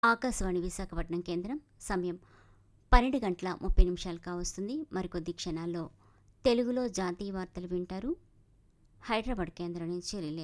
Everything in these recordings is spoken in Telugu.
ఆకాశవాణి విశాఖపట్నం కేంద్రం సమయం పన్నెండు గంటల ముప్పై నిమిషాలు కావస్తుంది మరికొద్ది క్షణాల్లో తెలుగులో జాతీయ వార్తలు వింటారు హైదరాబాద్ కేంద్రం నుంచి రిలే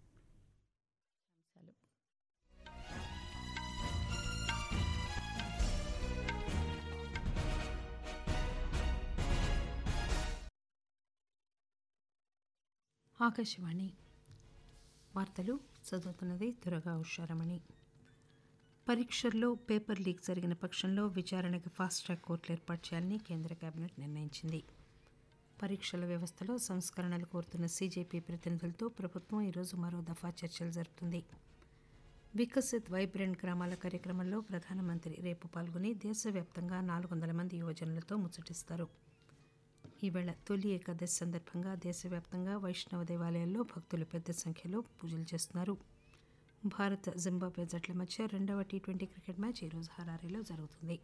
ఆకాశవాణి వార్తలు చదువుతున్నది దురగా ఉషారమణి పరీక్షల్లో పేపర్ లీక్ జరిగిన పక్షంలో విచారణకు ఫాస్ట్ ట్రాక్ కోర్టులు ఏర్పాటు చేయాలని కేంద్ర కేబినెట్ నిర్ణయించింది పరీక్షల వ్యవస్థలో సంస్కరణలు కోరుతున్న సీజేపీ ప్రతినిధులతో ప్రభుత్వం ఈరోజు మరో దఫా చర్చలు జరుపుతుంది వికసిత్ వైబ్రెంట్ గ్రామాల కార్యక్రమంలో ప్రధానమంత్రి రేపు పాల్గొని దేశవ్యాప్తంగా నాలుగు వందల మంది యువజనులతో ముచ్చటిస్తారు ఈవేళ తొలి ఏకాదశి సందర్భంగా దేశవ్యాప్తంగా వైష్ణవ దేవాలయాల్లో భక్తులు పెద్ద సంఖ్యలో పూజలు చేస్తున్నారు భారత్ జింబాబ్వే జట్ల మధ్య రెండవ టీ ట్వంటీ క్రికెట్ మ్యాచ్ ఈరోజు హరారీలో జరుగుతుంది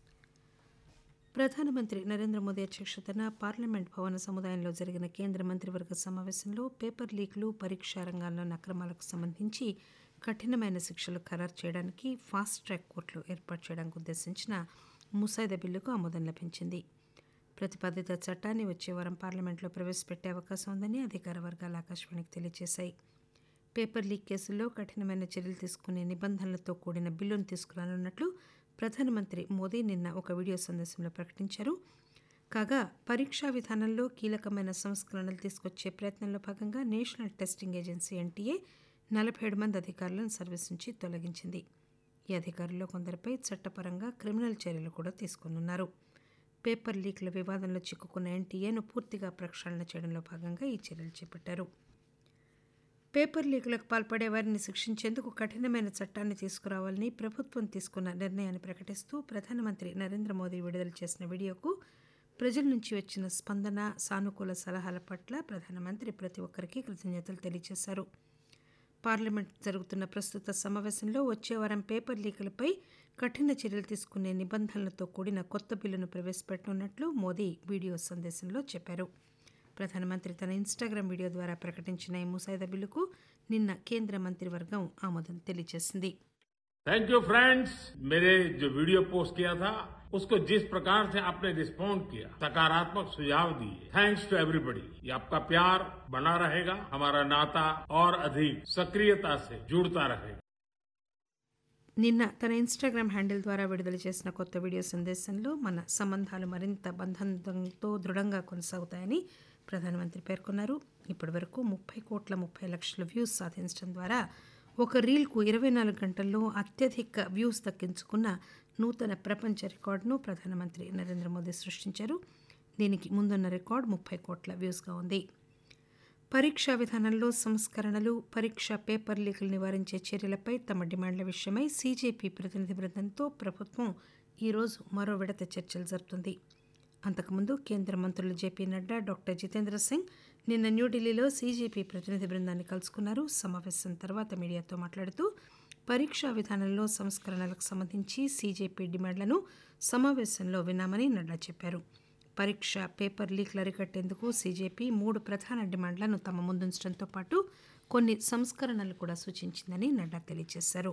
ప్రధానమంత్రి నరేంద్ర మోదీ అధ్యక్షతన పార్లమెంట్ భవన సముదాయంలో జరిగిన కేంద్ర మంత్రివర్గ సమావేశంలో పేపర్ లీక్లు పరీక్షా రంగాల్లోని అక్రమాలకు సంబంధించి కఠినమైన శిక్షలు ఖరారు చేయడానికి ఫాస్ట్ ట్రాక్ కోర్టులు ఏర్పాటు చేయడానికి ఉద్దేశించిన ముసాయిదా బిల్లుకు ఆమోదం లభించింది ప్రతిపాదిత చట్టాన్ని వచ్చే వారం పార్లమెంట్లో ప్రవేశపెట్టే అవకాశం ఉందని అధికార వర్గాలు ఆకాశవాణికి తెలియజేశాయి పేపర్ లీక్ కేసుల్లో కఠినమైన చర్యలు తీసుకునే నిబంధనలతో కూడిన బిల్లును తీసుకురానున్నట్లు ప్రధానమంత్రి మోదీ నిన్న ఒక వీడియో సందేశంలో ప్రకటించారు కాగా పరీక్షా విధానంలో కీలకమైన సంస్కరణలు తీసుకొచ్చే ప్రయత్నంలో భాగంగా నేషనల్ టెస్టింగ్ ఏజెన్సీ ఎన్టీఏ నలభై ఏడు మంది అధికారులను సర్వీస్ నుంచి తొలగించింది ఈ అధికారుల్లో కొందరిపై చట్టపరంగా క్రిమినల్ చర్యలు కూడా తీసుకున్నారు పేపర్ లీక్ల వివాదంలో చిక్కుకున్న ఎన్టీఏను పూర్తిగా ప్రక్షాళన చేయడంలో భాగంగా ఈ చర్యలు చేపట్టారు పేపర్ లీకులకు పాల్పడే వారిని శిక్షించేందుకు కఠినమైన చట్టాన్ని తీసుకురావాలని ప్రభుత్వం తీసుకున్న నిర్ణయాన్ని ప్రకటిస్తూ ప్రధానమంత్రి నరేంద్ర మోదీ విడుదల చేసిన వీడియోకు ప్రజల నుంచి వచ్చిన స్పందన సానుకూల సలహాల పట్ల ప్రధానమంత్రి ప్రతి ఒక్కరికి కృతజ్ఞతలు తెలియజేశారు పార్లమెంట్ జరుగుతున్న ప్రస్తుత సమావేశంలో వచ్చే వారం పేపర్ లీకులపై కఠిన చర్యలు తీసుకునే నిబంధనలతో కూడిన కొత్త బిల్లును ప్రవేశపెట్టనున్నట్లు మోదీ వీడియో సందేశంలో చెప్పారు ప్రధానమంత్రి తన ఇన్స్టాగ్రామ్ వీడియో ద్వారా ప్రకటించిన ఈ ముసాయిదా బిల్లుకు నిన్న కేంద్ర మంత్రివర్గం ఆమోదం తెలియజేసింది थैंक यू फ्रेंड्स मेरे जो वीडियो पोस्ट किया था उसको जिस प्रकार से आपने रिस्पॉन्ड किया सकारात्मक सुझाव दिए थैंक्स टू एवरीबडी ये आपका प्यार बना रहेगा हमारा नाता और अधिक सक्रियता से जुड़ता रहेगा నిన్న తన ఇన్స్టాగ్రామ్ హ్యాండిల్ ద్వారా విడుదల చేసిన కొత్త వీడియో సందేశంలో మన సంబంధాలు మరింత బంధంతో దృఢంగా కొనసాగుతాయని ప్రధానమంత్రి పేర్కొన్నారు ఇప్పటి వరకు ముప్పై కోట్ల ముప్పై లక్షల వ్యూస్ సాధించడం ద్వారా ఒక రీల్కు ఇరవై నాలుగు గంటల్లో అత్యధిక వ్యూస్ దక్కించుకున్న నూతన ప్రపంచ రికార్డును ప్రధానమంత్రి నరేంద్ర మోదీ సృష్టించారు దీనికి ముందున్న రికార్డు ముప్పై కోట్ల వ్యూస్గా ఉంది పరీక్షా విధానంలో సంస్కరణలు పరీక్ష పేపర్ లీకులు నివారించే చర్యలపై తమ డిమాండ్ల విషయమై సీజేపీ ప్రతినిధి బృందంతో ప్రభుత్వం ఈరోజు మరో విడత చర్చలు జరుపుతుంది అంతకుముందు కేంద్ర మంత్రులు జేపీ నడ్డా డాక్టర్ జితేంద్ర సింగ్ నిన్న న్యూఢిల్లీలో సీజేపీ ప్రతినిధి బృందాన్ని కలుసుకున్నారు సమావేశం తర్వాత మీడియాతో మాట్లాడుతూ పరీక్షా విధానంలో సంస్కరణలకు సంబంధించి సీజేపీ డిమాండ్లను సమావేశంలో విన్నామని నడ్డా చెప్పారు పరీక్ష పేపర్ లీక్లు అరికట్టేందుకు సీజేపీ మూడు ప్రధాన డిమాండ్లను తమ ముందుంచడంతో పాటు కొన్ని సంస్కరణలు కూడా సూచించిందని నడ్డా తెలియజేశారు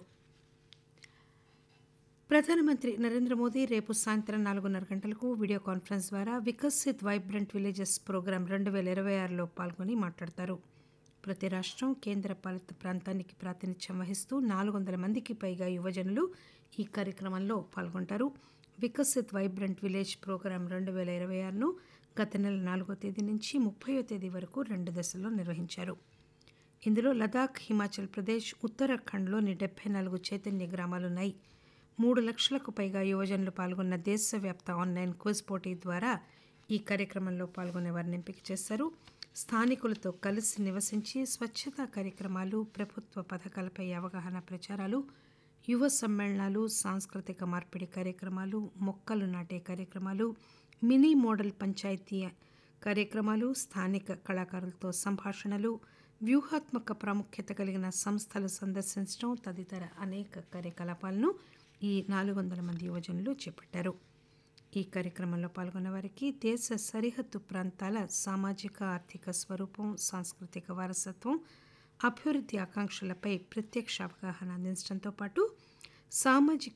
ప్రధానమంత్రి నరేంద్ర మోదీ రేపు సాయంత్రం నాలుగున్నర గంటలకు వీడియో కాన్ఫరెన్స్ ద్వారా వికసిత్ వైబ్రెంట్ విలేజెస్ ప్రోగ్రాం రెండు వేల ఇరవై ఆరులో పాల్గొని మాట్లాడతారు ప్రతి రాష్ట్రం కేంద్ర పాలిత ప్రాంతానికి ప్రాతినిధ్యం వహిస్తూ నాలుగు వందల మందికి పైగా యువజనులు ఈ కార్యక్రమంలో పాల్గొంటారు వికసిత్ వైబ్రెంట్ విలేజ్ ప్రోగ్రాం రెండు వేల ఇరవై ఆరును గత నెల నాలుగో తేదీ నుంచి ముప్పయో తేదీ వరకు రెండు దశల్లో నిర్వహించారు ఇందులో లదాఖ్ హిమాచల్ ప్రదేశ్ ఉత్తరాఖండ్లోని డెబ్బై నాలుగు చైతన్య గ్రామాలున్నాయి మూడు లక్షలకు పైగా యువజనులు పాల్గొన్న దేశవ్యాప్త ఆన్లైన్ క్విజ్ పోటీ ద్వారా ఈ కార్యక్రమంలో పాల్గొనే వారిని ఎంపిక చేశారు స్థానికులతో కలిసి నివసించి స్వచ్ఛతా కార్యక్రమాలు ప్రభుత్వ పథకాలపై అవగాహన ప్రచారాలు యువ సమ్మేళనాలు సాంస్కృతిక మార్పిడి కార్యక్రమాలు మొక్కలు నాటే కార్యక్రమాలు మినీ మోడల్ పంచాయతీ కార్యక్రమాలు స్థానిక కళాకారులతో సంభాషణలు వ్యూహాత్మక ప్రాముఖ్యత కలిగిన సంస్థలు సందర్శించడం తదితర అనేక కార్యకలాపాలను ఈ నాలుగు వందల మంది యువజనులు చేపట్టారు ఈ కార్యక్రమంలో పాల్గొన్న వారికి దేశ సరిహద్దు ప్రాంతాల సామాజిక ఆర్థిక స్వరూపం సాంస్కృతిక వారసత్వం అభివృద్ధి ఆకాంక్షలపై ప్రత్యక్ష అవగాహన అందించడంతో పాటు సామాజిక